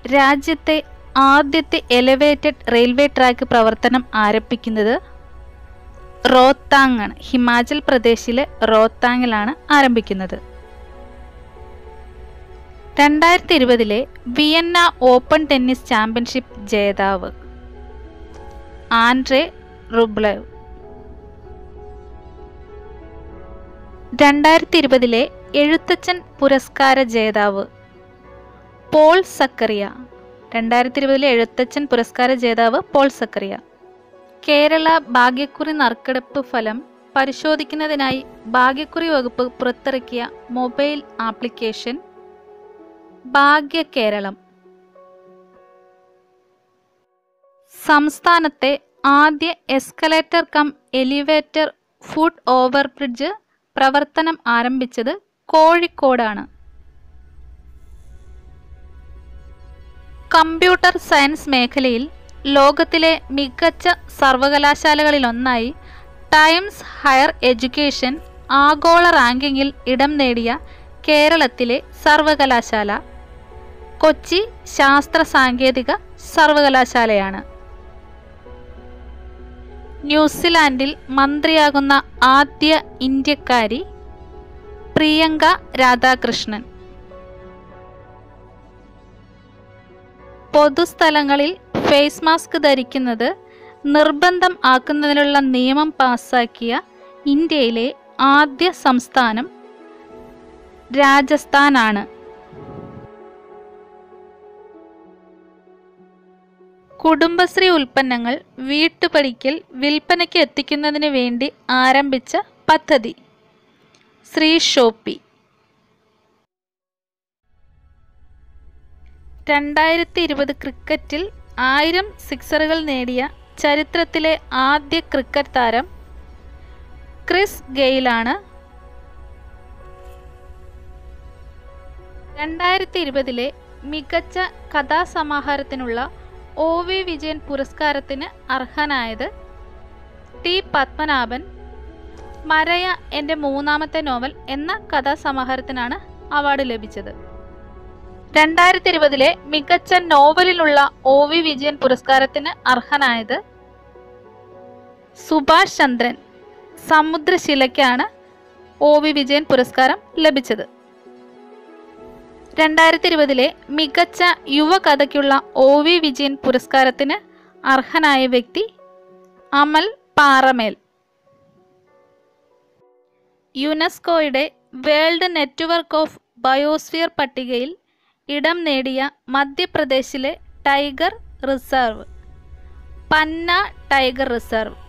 രാജ്യത്തെ ആദ്യത്തെ elevated railway track പ്രവർത്തനം ആരംഭിക്കുന്നത് റോത്താങ് ആണ് ഹിമാചൽ പ്രദേശിലെ റോത്താങ്ങിലാണ് ആരംഭിക്കുന്നത് രണ്ടായിരത്തി ഇരുപതിലെ വിയന്ന ഓപ്പൺ ടെന്നീസ് ചാമ്പ്യൻഷിപ്പ് ജേതാവ് ആൻഡ്രെ റുബ്ലെവ് രണ്ടായിരത്തി ഇരുപതിലെ എഴുത്തച്ഛൻ പുരസ്കാര ജേതാവ് പോൾ സക്കറിയ രണ്ടായിരത്തി ഇരുപതിലെ എഴുത്തച്ഛൻ പുരസ്കാര ജേതാവ് പോൾ സക്കറിയ കേരള ഭാഗ്യക്കുറി നറുക്കെടുപ്പ് ഫലം പരിശോധിക്കുന്നതിനായി ഭാഗ്യക്കുറി വകുപ്പ് പുറത്തിറക്കിയ മൊബൈൽ ആപ്ലിക്കേഷൻ ഭാഗ്യ കേരളം സംസ്ഥാനത്തെ ആദ്യ escalator cum elevator foot over bridge പ്രവർത്തനം ആരംഭിച്ചത് കോഴിക്കോടാണ് കമ്പ്യൂട്ടർ സയൻസ് മേഖലയിൽ ലോകത്തിലെ മികച്ച സർവകലാശാലകളിലൊന്നായി ടൈംസ് ഹയർ എഡ്യൂക്കേഷൻ ആഗോള റാങ്കിങ്ങിൽ ഇടം നേടിയ കേരളത്തിലെ സർവകലാശാല കൊച്ചി ശാസ്ത്ര സാങ്കേതിക സർവകലാശാലയാണ് ന്യൂസിലാൻഡിൽ മന്ത്രിയാകുന്ന ആദ്യ ഇന്ത്യക്കാരി പ്രിയങ്ക രാധാകൃഷ്ണൻ പൊതുസ്ഥലങ്ങളിൽ ഫേസ് മാസ്ക് ധരിക്കുന്നത് നിർബന്ധം ആക്കുന്നതിനുള്ള നിയമം പാസാക്കിയ ഇന്ത്യയിലെ ആദ്യ സംസ്ഥാനം രാജസ്ഥാനാണ് കുടുംബശ്രീ ഉൽപ്പന്നങ്ങൾ വീട്ടുപടിക്കൽ വിൽപ്പനയ്ക്ക് എത്തിക്കുന്നതിന് വേണ്ടി ആരംഭിച്ച പദ്ധതി ശ്രീ ഷോപ്പി രണ്ടായിരത്തി ഇരുപത് ക്രിക്കറ്റിൽ ആയിരം സിക്സറുകൾ നേടിയ ചരിത്രത്തിലെ ആദ്യ ക്രിക്കറ്റ് താരം ക്രിസ് ഗെയിലാണ് രണ്ടായിരത്തി ഇരുപതിലെ മികച്ച കഥാസമാഹാരത്തിനുള്ള ഒ വി വിജയൻ പുരസ്കാരത്തിന് അർഹനായത് ടി പത്മനാഭൻ മരയ എൻ്റെ മൂന്നാമത്തെ നോവൽ എന്ന കഥാസമാഹാരത്തിനാണ് അവാർഡ് ലഭിച്ചത് രണ്ടായിരത്തി ഇരുപതിലെ മികച്ച നോവലിനുള്ള ഒ വി വിജയൻ പുരസ്കാരത്തിന് അർഹനായത് സുഭാഷ് ചന്ദ്രൻ സമുദ്രശിലയ്ക്കാണ് ഒ വി വിജയൻ പുരസ്കാരം ലഭിച്ചത് രണ്ടായിരത്തി ഇരുപതിലെ മികച്ച യുവകഥയ്ക്കുള്ള ഒ വി വിജയൻ പുരസ്കാരത്തിന് അർഹനായ വ്യക്തി അമൽ പാറമേൽ യുനെസ്കോയുടെ വേൾഡ് നെറ്റ്വർക്ക് ഓഫ് ബയോസ്ഫിയർ പട്ടികയിൽ ഇടം നേടിയ മധ്യപ്രദേശിലെ tiger reserve Panna tiger reserve